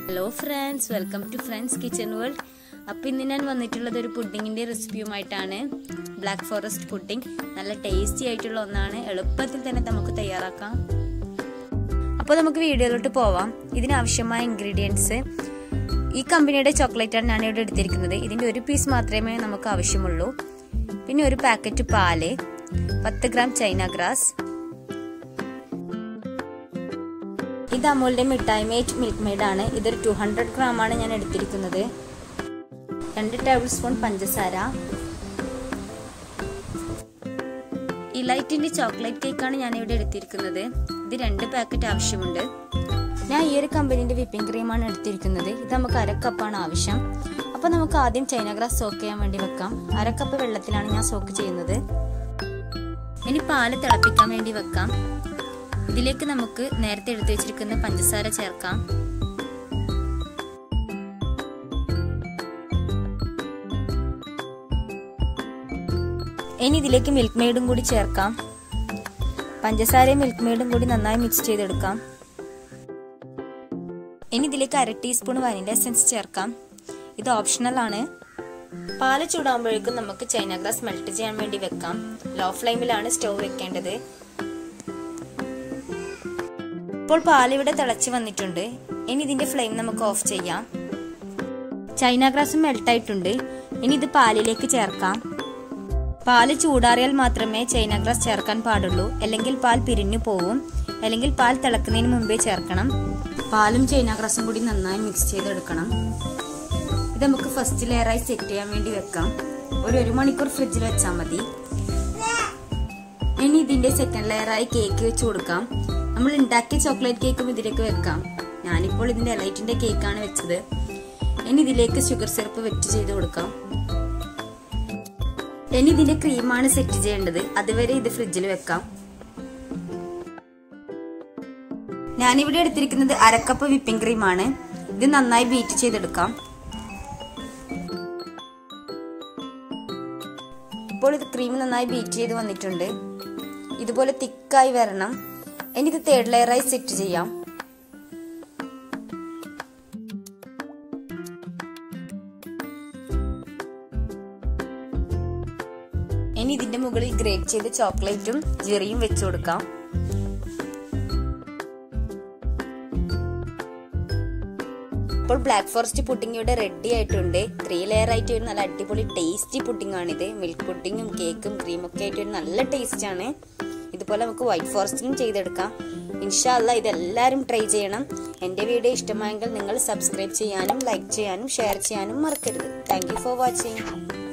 hello friends welcome to friends kitchen world അപ്പോൾ ഇന്ന് ഞാൻ വന്നിട്ടുള്ളത് ഒരു പുഡിങ്ങിൻ്റെ റെസിപ്പിയുമായിട്ടാണ് ബ്ലാക്ക് ഫോറസ്റ്റ് പുഡിംഗ് നല്ല ടേസ്റ്റി ആയിട്ടുള്ള ഒന്നാണ് എളുപ്പത്തിൽ തന്നെ നമുക്ക് തയ്യാറാക്കാം അപ്പോൾ നമുക്ക് വീഡിയോയിലോട്ട് പോവാം ഇതിനാവശ്യമായ ഇൻഗ്രീഡിയൻസ് ഈ കമ്പനിയുടെ ചോക്ലേറ്റാണ് ഞാൻ ഇവിടെ എടുത്തിരിക്കുന്നത് ഇതിൻ്റെ ഒരു പീസ് മാത്രമേ നമുക്ക് ആവശ്യമുള്ളൂ പിന്നെ ഒരു പാക്കറ്റ് പാല് പത്ത് ഗ്രാം ചൈന ഗ്രാസ് ഇത് അമൂലിന്റെ മിഠായി മേറ്റ് മിൽക്ക് മെയ്ഡ് ആണ് ഇതൊരു ടു ഹൺഡ്രഡ് ഗ്രാം ആണ് ഞാൻ എടുത്തിരിക്കുന്നത് രണ്ട് ടേബിൾ സ്പൂൺ പഞ്ചസാര ഇലൈറ്റിന്റെ ചോക്ലേറ്റ് കേക്കാണ് ഞാൻ ഇവിടെ എടുത്തിരിക്കുന്നത് ഇത് രണ്ട് പാക്കറ്റ് ആവശ്യമുണ്ട് ഞാൻ ഈ ഒരു കമ്പനിന്റെ വിപ്പിംഗ് ക്രീമാണ് എടുത്തിരിക്കുന്നത് ഇത് നമുക്ക് അരക്കപ്പാണ് ആവശ്യം അപ്പോൾ നമുക്ക് ആദ്യം ചൈന ഗ്രാസ് സോക്ക് ചെയ്യാൻ വേണ്ടി വെക്കാം അരക്കപ്പ് വെള്ളത്തിലാണ് ഞാൻ സോക്ക് ചെയ്യുന്നത് ഇനി പാല് തിളപ്പിക്കാൻ വേണ്ടി വെക്കാം ഇതിലേക്ക് നമുക്ക് നേരത്തെ എടുത്തു വെച്ചിരിക്കുന്ന പഞ്ചസാര ചേർക്കാം ഇനി ഇതിലേക്ക് മിൽക്ക് മെയ്ഡും കൂടി ചേർക്കാം പഞ്ചസാരയും മിൽക്ക് മെയ്ഡും കൂടി നന്നായി മിക്സ് ചെയ്തെടുക്കാം ഇനി ഇതിലേക്ക് അര ടീസ്പൂൺ വനില എസൻസ് ചേർക്കാം ഇത് ഓപ്ഷണൽ ആണ് പാല് ചൂടാകുമ്പോഴേക്കും നമുക്ക് ചൈന ഗ്രാസ് മെൽറ്റ് ചെയ്യാൻ വേണ്ടി വെക്കാം ലോ ഫ്ലെയിമിലാണ് സ്റ്റവ് വെക്കേണ്ടത് ഇപ്പോൾ പാലിവിടെ തിളച്ച് വന്നിട്ടുണ്ട് ഇനി ഇതിന്റെ ഫ്ലെയിം നമുക്ക് ഓഫ് ചെയ്യാം ചൈന ഗ്രാസ് മെൽട്ട് ആയിട്ടുണ്ട് ഇനി ഇത് പാലിലേക്ക് ചേർക്കാം പാല് ചൂടാറിയാൽ മാത്രമേ ചൈന ഗ്രാസ് ചേർക്കാൻ പാടുള്ളൂ അല്ലെങ്കിൽ പാൽ പിരിഞ്ഞു പോവും അല്ലെങ്കിൽ പാൽ തിളക്കുന്നതിന് മുമ്പേ ചേർക്കണം പാലും ചൈന ഗ്രാസും കൂടി നന്നായി മിക്സ് ചെയ്തെടുക്കണം ഇത് നമുക്ക് ഫസ്റ്റ് ലെയറായി സെറ്റ് ചെയ്യാൻ വേണ്ടി വെക്കാം ഒരു ഒരു മണിക്കൂർ ഫ്രിഡ്ജിൽ വെച്ചാൽ മതി ഇനി ഇതിന്റെ സെക്കൻഡ് ലെയറായി കേക്ക് വെച്ച് കൊടുക്കാം നമ്മൾ ഉണ്ടാക്കിയ ചോക്ലേറ്റ് കേക്കും ഇതിലേക്ക് വെക്കാം ഞാനിപ്പോൾ ഇതിന്റെ എലൈറ്റിന്റെ കേക്കാണ് വെച്ചത് ഇനി ഇതിലേക്ക് ഷുഗർ സിറപ്പ് വെറ്റ് ചെയ്ത് കൊടുക്കാം ഇനി ഇതിന്റെ ക്രീമാണ് സെറ്റ് ചെയ്യേണ്ടത് അതുവരെ ഇത് ഫ്രിഡ്ജിൽ വെക്കാം ഞാനിവിടെ എടുത്തിരിക്കുന്നത് അരക്കപ്പ് വിപ്പിംഗ് ക്രീമാണ് ഇത് നന്നായി ബീറ്റ് ചെയ്തെടുക്കാം ഇപ്പോൾ ഇത് ക്രീം നന്നായി ബീറ്റ് ചെയ്ത് വന്നിട്ടുണ്ട് ഇതുപോലെ തിക്കായി വരണം ഇനി ഇത് തേർഡ് ലെയറായി സെറ്റ് ചെയ്യാം ഇനി ഇതിന്റെ മുകളിൽ ഗ്രേറ്റ് ചെയ്ത് ചോക്ലേറ്റും ജെറിയും വെച്ചു കൊടുക്കാം ഇപ്പോൾ ബ്ലാക്ക് ഫോറസ്റ്റ് പുഡിംഗ് ഇവിടെ റെഡി ആയിട്ടുണ്ട് ത്രീ ലെയർ ആയിട്ട് ഒരു നല്ല അടിപൊളി ടേസ്റ്റി പുഡിംഗ് ആണിത് മിൽക്ക് പുഡിങ്ങും കേക്കും ക്രീമും ഒക്കെ ആയിട്ട് ഒരു നല്ല ടേസ്റ്റ് ആണ് ഇതുപോലെ നമുക്ക് വൈറ്റ് ഫോറസ്റ്റിനും ചെയ്തെടുക്കാം ഇൻഷാല്ല ഇതെല്ലാവരും ട്രൈ ചെയ്യണം എൻ്റെ വീഡിയോ ഇഷ്ടമായെങ്കിൽ നിങ്ങൾ സബ്സ്ക്രൈബ് ചെയ്യാനും ലൈക്ക് ചെയ്യാനും ഷെയർ ചെയ്യാനും മറക്കരുത് താങ്ക് ഫോർ വാച്ചിങ്